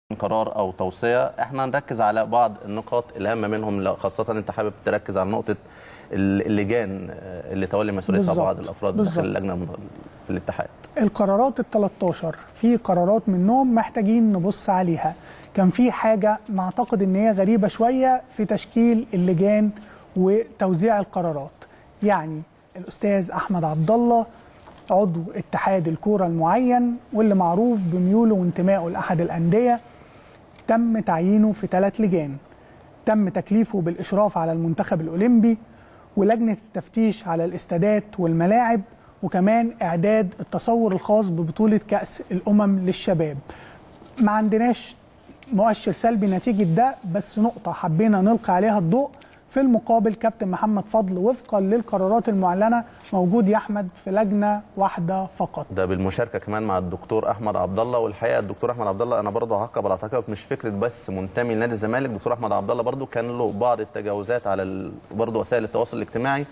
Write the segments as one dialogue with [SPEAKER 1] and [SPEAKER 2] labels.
[SPEAKER 1] قرار او توصيه احنا نركز على بعض النقاط الهامه منهم لو- خاصه انت حابب تركز على نقطه ال- اللجان آه، اللي تولي مسؤوليتها
[SPEAKER 2] بالظبط.
[SPEAKER 1] بعض الافراد
[SPEAKER 2] بالظبط.
[SPEAKER 1] داخل اللجنه من- في الاتحاد
[SPEAKER 2] القرارات ال 13 في قرارات منهم محتاجين نبص عليها كان في حاجه نعتقد ان هي غريبه شويه في تشكيل اللجان وتوزيع القرارات يعني الاستاذ احمد عبد الله عضو اتحاد الكوره المعين واللي معروف بميوله وانتمائه لاحد الانديه تم تعيينه في ثلاث لجان تم تكليفه بالإشراف على المنتخب الأولمبي ولجنة التفتيش على الاستادات والملاعب وكمان إعداد التصور الخاص ببطولة كأس الأمم للشباب ما عندناش مؤشر سلبي نتيجة ده بس نقطة حبينا نلقي عليها الضوء في المقابل كابتن محمد فضل وفقا للقرارات المعلنة موجود يا أحمد في لجنة واحدة فقط
[SPEAKER 1] ده بالمشاركه كمان مع الدكتور احمد عبد الله والحقيقه الدكتور احمد عبد الله انا برضه هعقب على تعقيبك مش فكره بس منتمي لنادي الزمالك الدكتور احمد عبد الله برضه كان له بعض التجاوزات على ال... برضه وسائل التواصل الاجتماعي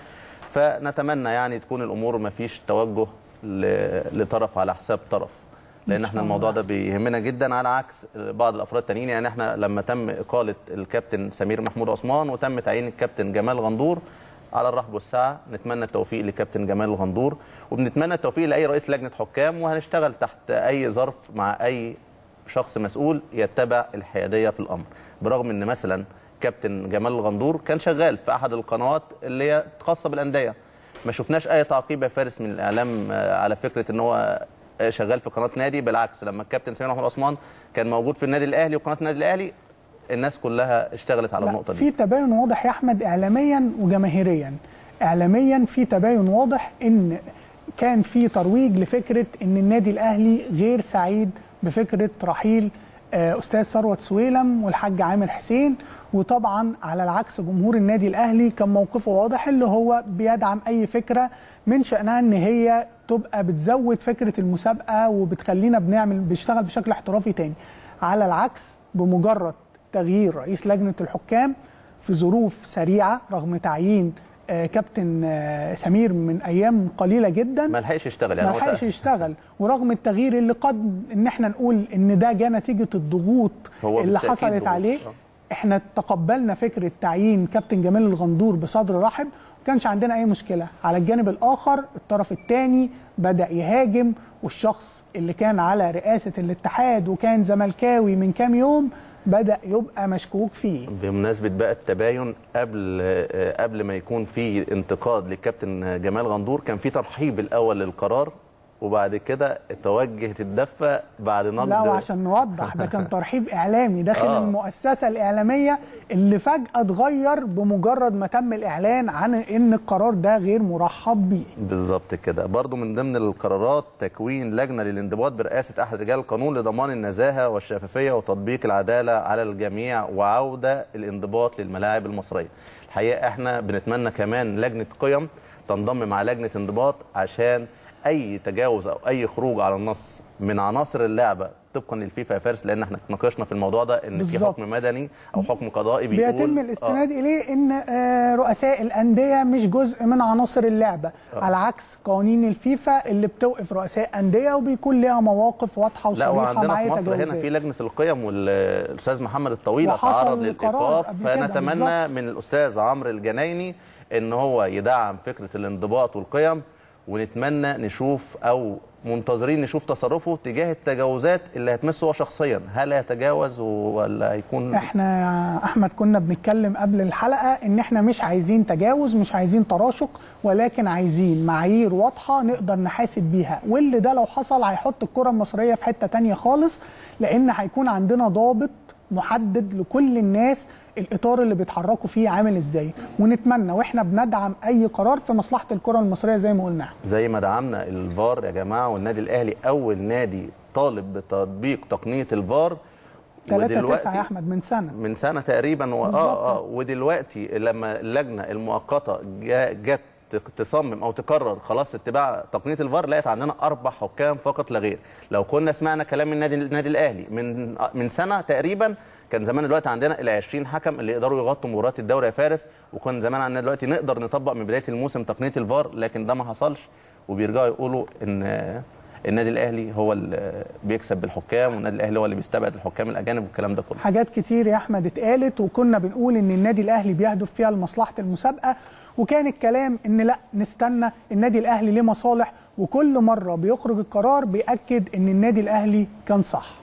[SPEAKER 1] فنتمنى يعني تكون الامور ما فيش توجه ل... لطرف على حساب طرف لان احنا الموضوع ده بيهمنا جدا على عكس بعض الافراد التانيين يعني احنا لما تم اقاله الكابتن سمير محمود عثمان وتم تعيين الكابتن جمال غندور على الرحب والسعه نتمنى التوفيق لكابتن جمال الغندور وبنتمنى التوفيق لاي رئيس لجنه حكام وهنشتغل تحت اي ظرف مع اي شخص مسؤول يتبع الحياديه في الامر برغم ان مثلا كابتن جمال الغندور كان شغال في احد القنوات اللي هي خاصه بالانديه ما شفناش اي تعقيب يا فارس من الاعلام آه، على فكره ان هو آه، شغال في قناه نادي بالعكس لما الكابتن سمير محمود عثمان كان موجود في النادي الاهلي وقناه النادي الاهلي الناس كلها اشتغلت على
[SPEAKER 2] لا،
[SPEAKER 1] النقطه دي
[SPEAKER 2] في تباين واضح يا احمد اعلاميا وجماهيريا اعلاميا في تباين واضح ان كان في ترويج لفكره ان النادي الاهلي غير سعيد بفكره رحيل آه، استاذ ثروت سويلم والحاج عامر حسين وطبعا على العكس جمهور النادي الاهلي كان موقفه واضح اللي هو بيدعم اي فكره من شانها ان هي تبقى بتزود فكره المسابقه وبتخلينا بنعمل بنشتغل بشكل احترافي تاني على العكس بمجرد تغيير رئيس لجنه الحكام في ظروف سريعه رغم تعيين آه، كابتن آه، سمير من ايام قليله جدا
[SPEAKER 1] ما لحقش يشتغل يعني
[SPEAKER 2] ما
[SPEAKER 1] هو
[SPEAKER 2] لحقش يشتغل ورغم التغيير اللي قد ان احنا نقول ان ده جه نتيجه الضغوط
[SPEAKER 1] هو
[SPEAKER 2] اللي
[SPEAKER 1] بالتأكيد
[SPEAKER 2] حصلت
[SPEAKER 1] ضغوط.
[SPEAKER 2] عليه
[SPEAKER 1] آه.
[SPEAKER 2] احنا تقبلنا فكره تعيين كابتن جمال الغندور بصدر رحب ما كانش عندنا اي مشكله على الجانب الاخر الطرف الثاني بدا يهاجم والشخص اللي كان على رئاسه الاتحاد وكان زملكاوي من كام يوم بدا يبقى مشكوك فيه
[SPEAKER 1] بمناسبه بقى التباين قبل آه، قبل ما يكون في انتقاد للكابتن جمال غندور كان في ترحيب الاول للقرار وبعد كده توجهت الدفه بعد نقد
[SPEAKER 2] لا وعشان نوضح ده كان ترحيب اعلامي داخل
[SPEAKER 1] آه.
[SPEAKER 2] آه. المؤسسه الاعلاميه اللي فجاه اتغير بمجرد ما تم الاعلان عن ان القرار ده غير مرحب بيه
[SPEAKER 1] بالظبط كده برضو من ضمن القرارات تكوين لجنه للانضباط برئاسه احد رجال القانون لضمان النزاهه والشفافيه وتطبيق العداله على الجميع وعوده الانضباط للملاعب المصريه الحقيقه احنا بنتمنى كمان لجنه قيم تنضم مع لجنه انضباط عشان اي تجاوز او اي خروج على النص من عناصر اللعبه طبقا للفيفا يا فارس لان احنا اتناقشنا في الموضوع ده ان في
[SPEAKER 2] بالظبط.
[SPEAKER 1] حكم مدني او حكم قضائي بيقول
[SPEAKER 2] بيتم الاستناد اليه ان آه، رؤساء الانديه مش جزء من عناصر اللعبه على عكس قوانين الفيفا اللي بتوقف رؤساء انديه وبيكون لها مواقف واضحه
[SPEAKER 1] لا
[SPEAKER 2] وصريحه
[SPEAKER 1] وعندنا
[SPEAKER 2] مع
[SPEAKER 1] في
[SPEAKER 2] أي
[SPEAKER 1] مصر هنا
[SPEAKER 2] تجاوزات.
[SPEAKER 1] في لجنه القيم والاستاذ محمد الطويل
[SPEAKER 2] وحصل
[SPEAKER 1] تعرض
[SPEAKER 2] قرار
[SPEAKER 1] للايقاف
[SPEAKER 2] قبل كده
[SPEAKER 1] فنتمنى
[SPEAKER 2] بالظبط.
[SPEAKER 1] من الاستاذ عمرو الجنايني ان هو يدعم فكره الانضباط والقيم ونتمنى نشوف او منتظرين نشوف تصرفه تجاه التجاوزات اللي هتمسه هو شخصيا هل هيتجاوز ولا هيكون
[SPEAKER 2] احنا يا احمد كنا بنتكلم قبل الحلقه ان احنا مش عايزين تجاوز مش عايزين تراشق ولكن عايزين معايير واضحه نقدر نحاسب بيها واللي ده لو حصل هيحط الكره المصريه في حته تانية خالص لان هيكون عندنا ضابط محدد لكل الناس الاطار اللي بيتحركوا فيه عامل ازاي ونتمنى واحنا بندعم اي قرار في مصلحه الكره المصريه زي ما قلنا
[SPEAKER 1] زي ما دعمنا الفار يا جماعه والنادي الاهلي اول نادي طالب بتطبيق تقنيه الفار
[SPEAKER 2] 3 9 يا احمد من سنه
[SPEAKER 1] من سنه تقريبا و...
[SPEAKER 2] بالظبط.
[SPEAKER 1] اه اه ودلوقتي لما اللجنه المؤقته جا- جت تصمم او تقرر خلاص اتباع تقنيه الفار لقيت عندنا اربع حكام فقط لا غير لو كنا سمعنا كلام النادي النادي الاهلي من من سنه تقريبا كان زمان دلوقتي عندنا ال 20 حكم اللي يقدروا يغطوا مباريات الدوري يا فارس وكان زمان عندنا دلوقتي نقدر نطبق من بدايه الموسم تقنيه الفار لكن ده ما حصلش وبيرجعوا يقولوا ان النادي الاهلي هو اللي بيكسب بالحكام والنادي الاهلي هو اللي بيستبعد الحكام الاجانب والكلام ده كله
[SPEAKER 2] حاجات كتير يا احمد اتقالت وكنا بنقول ان النادي الاهلي بيهدف فيها لمصلحه المسابقه وكان الكلام ان لا نستنى النادي الاهلي ليه مصالح وكل مره بيخرج القرار بياكد ان النادي الاهلي كان صح